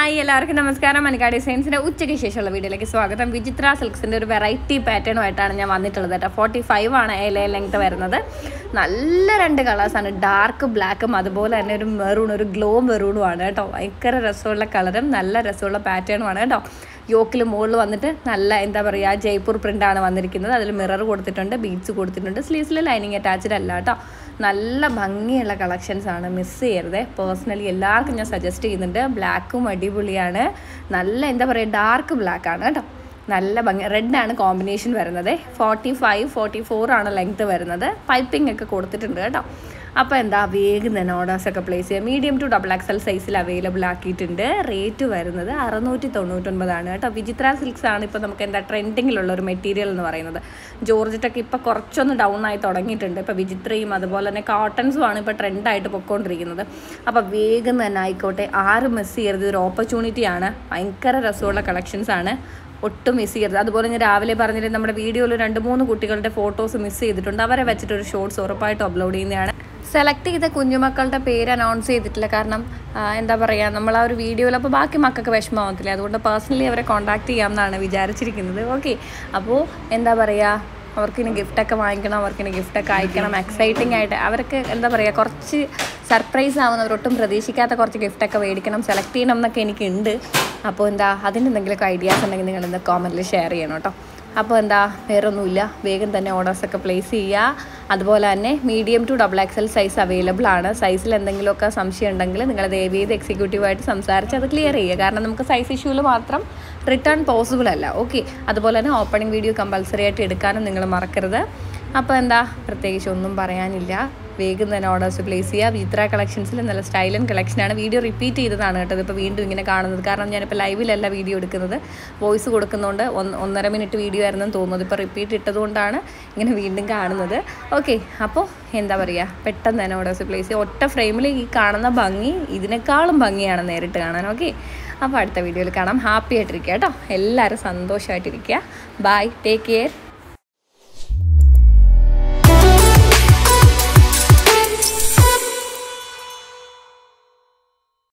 hi എല്ലാവർക്കും നമസ്കാരം മണിക്കാ ഡിസൈൻസിന്റെ ഉച്ചയ്ക്ക് ശേഷമുള്ള വീഡിയോയിലേക്ക് സ്വാഗതം വിചിത്ര സിൽക്സിന്റെ ഒരു വെറൈറ്റി പാറ്റേണുമായിട്ടാണ് ഞാൻ വന്നിട്ടുള്ളത് കേട്ടോ ഫോർട്ടി ഫൈവ് ആണ് എ ലെങ്ത് വരുന്നത് നല്ല രണ്ട് കളേഴ്സാണ് ഡാർക്ക് ബ്ലാക്കും അതുപോലെ തന്നെ ഒരു മെറൂൺ ഒരു ഗ്ലോ മെറൂണും ആണ് കേട്ടോ ഭയങ്കര രസമുള്ള കളറും നല്ല രസമുള്ള പാറ്റേണുമാണ് കേട്ടോ യോക്കിൽ മുകളിൽ വന്നിട്ട് നല്ല എന്താ പറയുക ജയ്പൂർ പ്രിൻ്റാണ് വന്നിരിക്കുന്നത് അതിൽ മിറർ കൊടുത്തിട്ടുണ്ട് ബീഡ്സ് കൊടുത്തിട്ടുണ്ട് സ്ലീവ്സിൽ ലൈനിങ് അറ്റാച്ച്ഡ് അല്ല കേട്ടോ നല്ല ഭംഗിയുള്ള കളക്ഷൻസ് ആണ് മിസ് ചെയ്യരുത് പേഴ്സണലി എല്ലാവർക്കും ഞാൻ സജസ്റ്റ് ചെയ്യുന്നുണ്ട് ബ്ലാക്കും അടിപൊളിയാണ് നല്ല എന്താ പറയുക ഡാർക്ക് ബ്ലാക്ക് ആണ് കേട്ടോ നല്ല ഭംഗി റെഡാണ് കോമ്പിനേഷൻ വരുന്നത് ഫോർട്ടി ഫൈവ് ഫോർട്ടി ഫോർ ആണ് ലെങ്ത് വരുന്നത് പൈപ്പിംഗ് ഒക്കെ കൊടുത്തിട്ടുണ്ട് കേട്ടോ അപ്പോൾ എന്താ വേഗം തന്നെ ഓർഡേഴ്സൊക്കെ പ്ലേസ് ചെയ്യുക മീഡിയം ടു ഡബിൾ എക്സൽ സൈസിൽ അവൈലബിൾ ആക്കിയിട്ടുണ്ട് റേറ്റ് വരുന്നത് അറുന്നൂറ്റി തൊണ്ണൂറ്റൊൻപതാണ് കേട്ടോ വിചിത്ര സിൽക്സ് ആണ് ഇപ്പോൾ നമുക്ക് എന്താ ട്രെൻഡിങ്ങിലുള്ള ഒരു മെറ്റീരിയൽ എന്ന് പറയുന്നത് ജോർജറ്റൊക്കെ ഇപ്പോൾ കുറച്ചൊന്ന് ഡൗൺ ആയി തുടങ്ങിയിട്ടുണ്ട് ഇപ്പോൾ വിചിത്രയും അതുപോലെ തന്നെ കോട്ടൺസും ആണ് ഇപ്പോൾ ട്രെൻഡായിട്ട് പൊയ്ക്കൊണ്ടിരിക്കുന്നത് അപ്പോൾ വേഗം തന്നെ ആയിക്കോട്ടെ ആരും മിസ് ചെയ്യരുത് ഒരു ഓപ്പർച്യൂണിറ്റിയാണ് ഭയങ്കര രസമുള്ള കളക്ഷൻസ് ആണ് ഒട്ടും മിസ് ചെയ്യരുത് അതുപോലെ ഞാൻ രാവിലെ പറഞ്ഞിട്ട് നമ്മുടെ വീഡിയോയിൽ രണ്ട് മൂന്ന് കുട്ടികളുടെ ഫോട്ടോസ് മിസ് ചെയ്തിട്ടുണ്ട് അവരെ വെച്ചിട്ട് ഒരു ഷോർട്സ് ഉറപ്പായിട്ട് അപ്ലോഡ് ചെയ്യുന്നതാണ് സെലക്ട് ചെയ്ത കുഞ്ഞുമക്കളുടെ പേര് അനൗൺസ് ചെയ്തിട്ടില്ല കാരണം ആ, എന്താ പറയുക നമ്മൾ ആ ഒരു വീഡിയോയിൽ അപ്പോൾ ബാക്കി മക്കൾക്ക് വിഷമമാവത്തില്ല അതുകൊണ്ട് പേഴ്സണലി അവരെ കോൺടാക്ട് ചെയ്യാമെന്നാണ് വിചാരിച്ചിരിക്കുന്നത് ഓക്കെ അപ്പോൾ എന്താ പറയുക അവർക്കിനി ഗിഫ്റ്റൊക്കെ വാങ്ങിക്കണം അവർക്കിനി ഗിഫ്റ്റൊക്കെ അയക്കണം എക്സൈറ്റിംഗ് ആയിട്ട് അവർക്ക് എന്താ പറയുക കുറച്ച് സർപ്രൈസ് ആവുന്നവർ ഒട്ടും പ്രതീക്ഷിക്കാത്ത കുറച്ച് ഗിഫ്റ്റൊക്കെ മേടിക്കണം സെലക്ട് ചെയ്യണം എന്നൊക്കെ എനിക്കുണ്ട് അപ്പോൾ എന്താ അതിന് എന്തെങ്കിലുമൊക്കെ ഐഡിയാസ് ഉണ്ടെങ്കിൽ നിങ്ങൾ ഇന്ന് കോമൻറ്റിൽ ഷെയർ ചെയ്യണം കേട്ടോ അപ്പോൾ എന്താ വേറൊന്നുമില്ല വേഗം തന്നെ ഓർഡേഴ്സൊക്കെ പ്ലേസ് ചെയ്യുക അതുപോലെ തന്നെ medium to double XL size available ആണ് സൈസിൽ എന്തെങ്കിലുമൊക്കെ സംശയം ഉണ്ടെങ്കിൽ നിങ്ങൾ ദയവ് ചെയ്ത് എക്സിക്യൂട്ടീവായിട്ട് സംസാരിച്ച് അത് ക്ലിയർ ചെയ്യുക കാരണം നമുക്ക് സൈസ് ഇഷ്യൂവിൽ മാത്രം റിട്ടേൺ പോസിബിൾ അല്ല ഓക്കെ അതുപോലെ തന്നെ ഓപ്പണിംഗ് വീഡിയോ കമ്പൽസറി ആയിട്ട് എടുക്കാനും നിങ്ങൾ മറക്കരുത് അപ്പോൾ എന്താ പ്രത്യേകിച്ച് ഒന്നും പറയാനില്ല വേഗം തന്നെ ഓർഡേഴ്സ് പ്ലേസ് ചെയ്യുക വിത്ര കളക്ഷൻസിൽ നല്ല സ്റ്റൈലൻ കളക്ഷനാണ് വീഡിയോ റിപ്പീറ്റ് ചെയ്തതാണ് കേട്ടോ ഇതിപ്പോൾ വീണ്ടും ഇങ്ങനെ കാണുന്നത് കാരണം ഞാനിപ്പോൾ ലൈവിലല്ല വീഡിയോ എടുക്കുന്നത് വോയിസ് കൊടുക്കുന്നതുകൊണ്ട് ഒന്ന് ഒന്നര മിനിറ്റ് വീഡിയോ ആയിരുന്നെന്ന് തോന്നുന്നത് ഇപ്പോൾ റിപ്പീറ്റ് ഇട്ടതുകൊണ്ടാണ് ഇങ്ങനെ വീണ്ടും കാണുന്നത് ഓക്കെ അപ്പോൾ എന്താ പറയുക പെട്ടെന്ന് തന്നെ ഓർഡേഴ്സ് പ്ലേസ് ചെയ്യുക ഒറ്റ ഫ്രെയിമിൽ ഈ കാണുന്ന ഭംഗി ഇതിനേക്കാളും ഭംഗിയാണ് നേരിട്ട് കാണാൻ ഓക്കെ അപ്പോൾ അടുത്ത വീഡിയോയിൽ കാണാം ഹാപ്പി ആയിട്ടിരിക്കുക കേട്ടോ എല്ലാവരും സന്തോഷമായിട്ടിരിക്കുക ബൈ ടേക്ക് കെയർ